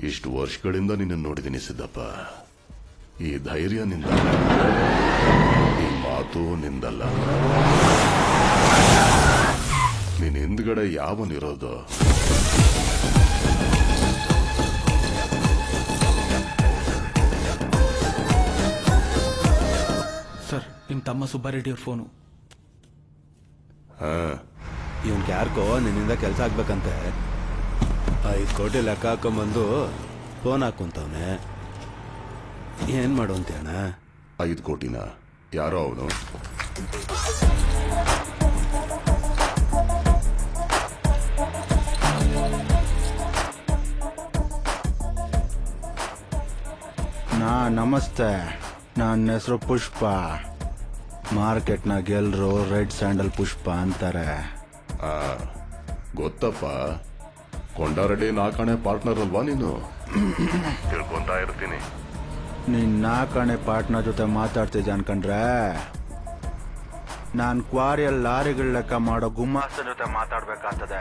ಇಷ್ಟು ವರ್ಷಗಳಿಂದ ನಿನ್ನ ನೋಡಿದ್ದೀನಿ ಸಿದ್ದಪ್ಪ ಈ ಧೈರ್ಯ ನಿಂದ ಈ ಮಾತು ನಿಂದಲ್ಲ ನಿನ್ ಹಿಂದ್ಗಡೆ ಯಾವನಿರೋದು ಸರ್ ನಿಮ್ಮ ತಮ್ಮ ಸುಬ್ಬಾರೆಡ್ಡಿ ಅವ್ರ ಫೋನು ಹಾ ಇವನ್ಗೆ ಯಾರಿಗೋ ನಿನ್ನಿಂದ ಕೆಲಸ ಆಗ್ಬೇಕಂತೆ ಐದು ಕೋಟಿ ಲೆಕ್ಕ ಹಾಕೊಂಬಂದು ಫೋನ್ ಹಾಕೊಂತವ್ನೆ ಏನ್ ಮಾಡುವಂತೆ ಅಣ್ಣ ಐದು ಕೋಟಿನ ಯಾರೋ ಅವನು ನಾ ನಮಸ್ತೆ ನನ್ನ ಹೆಸರು ಪುಷ್ಪ ಮಾರ್ಕೆಟ್ನಾಗ ಎಲ್ರು ರೆಡ್ ಸ್ಯಾಂಡಲ್ ಪುಷ್ಪ ಅಂತಾರೆ ಆ ಗೊತ್ತಪ್ಪ ಕೊಂಡಾರೆಡ್ಡಿ ನಾಲ್ಕಣೆ ಪಾರ್ಟ್ನರ್ ಅಲ್ವಾ ನೀನು ತಿಳ್ಕೊಂತಾ ಇರ್ತೀನಿ ನೀನ್ ನಾಲ್ಕಣೆ ಪಾರ್ಟ್ನರ್ ಜೊತೆ ಮಾತಾಡ್ತಿದ್ದೆ ಅನ್ಕೊಂಡ್ರೆ ನಾನ್ ಕ್ವಾರಿಯಲ್ಲಿ ಲಾರಿಗಳ ಲೆಕ್ಕ ಮಾಡೋ ಗುಮಾಸ್ತ ಜೊತೆ ಮಾತಾಡ್ಬೇಕಾಗ್ತದೆ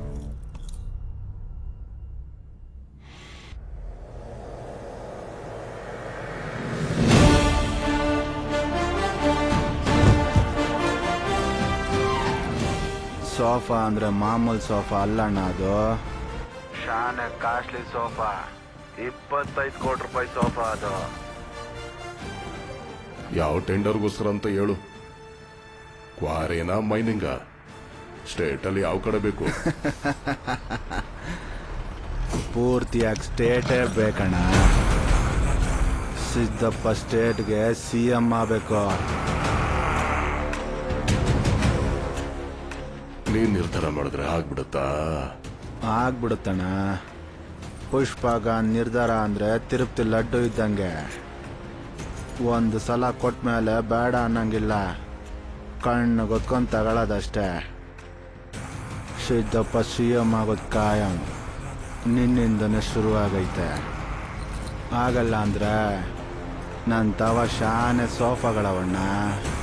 ಸೋಫಾ ಅಂದ್ರೆ ಮಾಮೂಲ್ ಸೋಫಾ ಅಲ್ಲಣ್ಣ ಅದು ಶಾನೆ ಕಾಸ್ಟ್ಲಿ ಸೋಫಾ ಇಪ್ಪತ್ತೈದು ಕೋಟಿ ರೂಪಾಯಿ ಸೋಫಾ ಅದು ಯಾವ ಟೆಂಡರ್ಗೋಸ್ಕರ ಅಂತ ಹೇಳು ಕ್ವಾರೇನ ಮೈನಿಂಗ ಸ್ಟೇಟಲ್ಲಿ ಯಾವ ಕಡೆ ಬೇಕು ಪೂರ್ತಿಯಾಗಿ ಸ್ಟೇಟೇ ಬೇಕಣ್ಣ ಸಿದ್ದಪ್ಪ ಸ್ಟೇಟ್ಗೆ ಸಿ ಎಂ ಆಗಬೇಕು ನೀನ್ ನಿರ್ಧಾರ ಮಾಡಿದ್ರೆ ಆಗ್ಬಿಡುತ್ತಾ ಆಗ್ಬಿಡುತ್ತಣ್ಣ ಪುಷ್ಪಾಗ ನಿರ್ಧಾರ ಅಂದ್ರೆ ತಿರುಪ್ತಿ ಲಡ್ಡು ಇದ್ದಂಗೆ ಒಂದು ಸಲ ಕೊಟ್ಮೇಲೆ ಬೇಡ ಅನ್ನಂಗಿಲ್ಲ ಕಣ್ಣು ಗೊತ್ಕೊಂಡ್ ತಗೊಳ್ಳೋದಷ್ಟೇ ಸಿದ್ದಪ್ಪ ಸಿ ಎಂ ಆಗೋದು ಕಾಯಂ ನಿನ್ನಿಂದನೇ ಶುರುವಾಗೈತೆ ಆಗಲ್ಲ ಅಂದ್ರೆ ನನ್ನ ತವ ಶಾನೆ ಸೋಫಾಗಳವಣ್ಣ